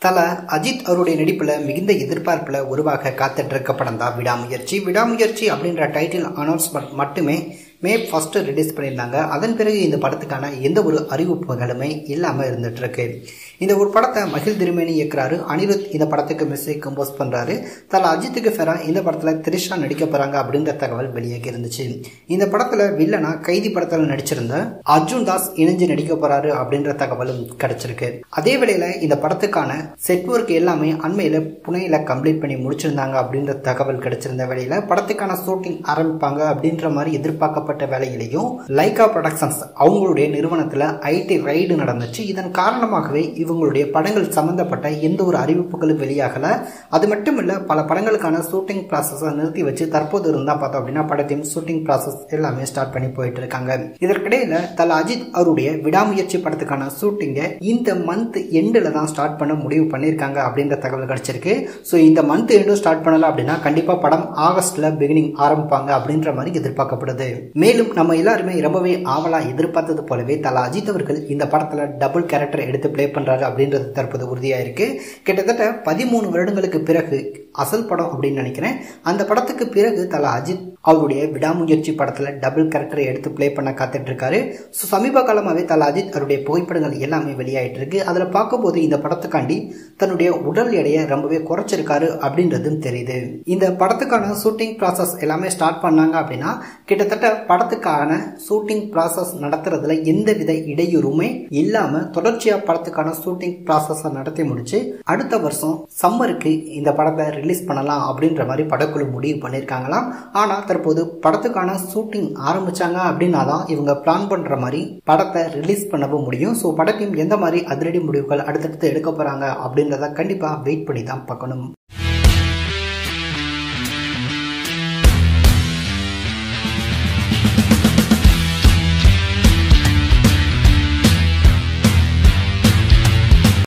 தல அஜித் அவருடைய நடிப்பில் மிகுந்த எதிர்பார்ப்பில் உருவாக காத்துட்டு இருக்க படம் தான் விடாமுயற்சி விடாமுயற்சி அப்படின்ற டைட்டில் அனௌன்ஸ்மெண்ட் மட்டுமே மே ஃபர்ஸ்ட் ரிலீஸ் பண்ணியிருந்தாங்க அதன் பிறகு இந்த படத்துக்கான எந்த ஒரு அறிவிப்புகளுமே இல்லாமல் இருந்துட்டு இருக்கு இந்த ஒரு படத்தை மகிழ் திருமேனி இயக்குறாரு அனிருத் இந்த படத்துக்கு மியூசிக் கம்போஸ் பண்றாரு தல அஜித்துக்கு ஃபெரா இந்த படத்துல திரிஷா நடிக்க போறாங்க அப்படின்ற தகவல் வெளியாகி இருந்துச்சு இந்த படத்துல வில்லனா கைதி படத்துல நடிச்சிருந்த அர்ஜுன் தாஸ் இணைஞ்சு நடிக்க போறாரு அப்படின்ற தகவலும் கிடைச்சிருக்கு அதே வேளையில இந்த படத்துக்கான செட் ஒர்க் எல்லாமே அண்மையில புனேல கம்ப்ளீட் பண்ணி முடிச்சிருந்தாங்க அப்படின்ற தகவல் கிடைச்சிருந்த வேளையில படத்துக்கான ஷூட்டிங் ஆரம்பிப்பாங்க அப்படின்ற மாதிரி எதிர்பார்க்கப்பட்ட வேலையிலையும் லைகா ப்ரொடக்ஷன்ஸ் அவங்களுடைய நிறுவனத்துல ஐடி ரைடு நடந்துச்சு இதன் காரணமாகவே இவங்களுடைய படங்கள் சம்பந்தப்பட்ட எந்த ஒரு அறிவிப்புகளும் வெளியாகல அது மட்டும் இல்ல பல படங்களுக்கான ஷூட்டிங் ப்ராசஸை நிறுத்தி வச்சு தற்போது இருந்தா பார்த்தோம் அப்படின்னா படத்தின் ஷூட்டிங் ப்ராசஸ் எல்லாமே ஸ்டார்ட் பண்ணி போயிட்டு இருக்காங்க இதற்கிடையில தல அஜித் அவருடைய விடாமுயற்சி படத்துக்கான ஷூட்டிங்கை இந்த மந்த் எண்டில் தான் ஸ்டார்ட் பண்ண முடிவு பண்ணியிருக்காங்க அப்படின்ற தகவல் கிடைச்சிருக்கு ஸோ இந்த மந்த் எண்டும் ஸ்டார்ட் பண்ணல அப்படின்னா கண்டிப்பா படம் ஆகஸ்ட்ல பிகினிங் ஆரம்பிப்பாங்க அப்படின்ற மாதிரி எதிர்பார்க்கப்படுது மேலும் நம்ம எல்லாருமே ரொம்பவே ஆவலா எதிர்பார்த்தது போலவே தல அஜித் அவர்கள் இந்த படத்துல டபுள் கேரக்டர் எடுத்து பிளே பண்றாரு அப்படின்றது தற்போது உறுதியாயிருக்கு கிட்டத்தட்ட பதிமூணு வருடங்களுக்கு பிறகு அசல் படம் அப்படின்னு நினைக்கிறேன் அந்த படத்துக்கு பிறகு தல அஜித் அவருடைய விடாமுயற்சி படத்துல டபுள் கேரக்டரை எடுத்து பிளே பண்ண காத்துட்டு இருக்காரு ஸோ சமீப காலமாகவே தல அஜித் அவருடைய புகைப்படங்கள் எல்லாமே வெளியாயிட்டு இருக்கு அதில் பார்க்கும்போது இந்த படத்துக்காண்டி தன்னுடைய உடல் எடையை ரொம்பவே குறைச்சிருக்காரு அப்படின்றதும் தெரியுது இந்த படத்துக்கான ஷூட்டிங் ப்ராசஸ் எல்லாமே ஸ்டார்ட் பண்ணாங்க அப்படின்னா கிட்டத்தட்ட படத்துக்கான ஷூட்டிங் ப்ராசஸ் நடத்துறதுல எந்தவித இடையூறுமே இல்லாம தொடர்ச்சியா படத்துக்கான ஷூட்டிங் ப்ராசஸை நடத்தி முடிச்சு அடுத்த வருஷம் சம்மருக்கு இந்த படத்தை ரிலீஸ் பண்ணலாம் அப்படின்ற மாதிரி படக்குழு முடிவு பண்ணியிருக்காங்களாம் ஆனா தற்போது படத்துக்கான ஷூட்டிங் ஆரம்பிச்சாங்க அப்படின்னா தான் இவங்க பிளான் பண்ற மாதிரி படத்தை ரிலீஸ் பண்ணவும் முடியும் ஸோ படத்தையும் எந்த மாதிரி அதிரடி முடிவுகள் அடுத்தடுத்து எடுக்க போறாங்க அப்படின்றத கண்டிப்பா வெயிட் பண்ணி தான் பார்க்கணும்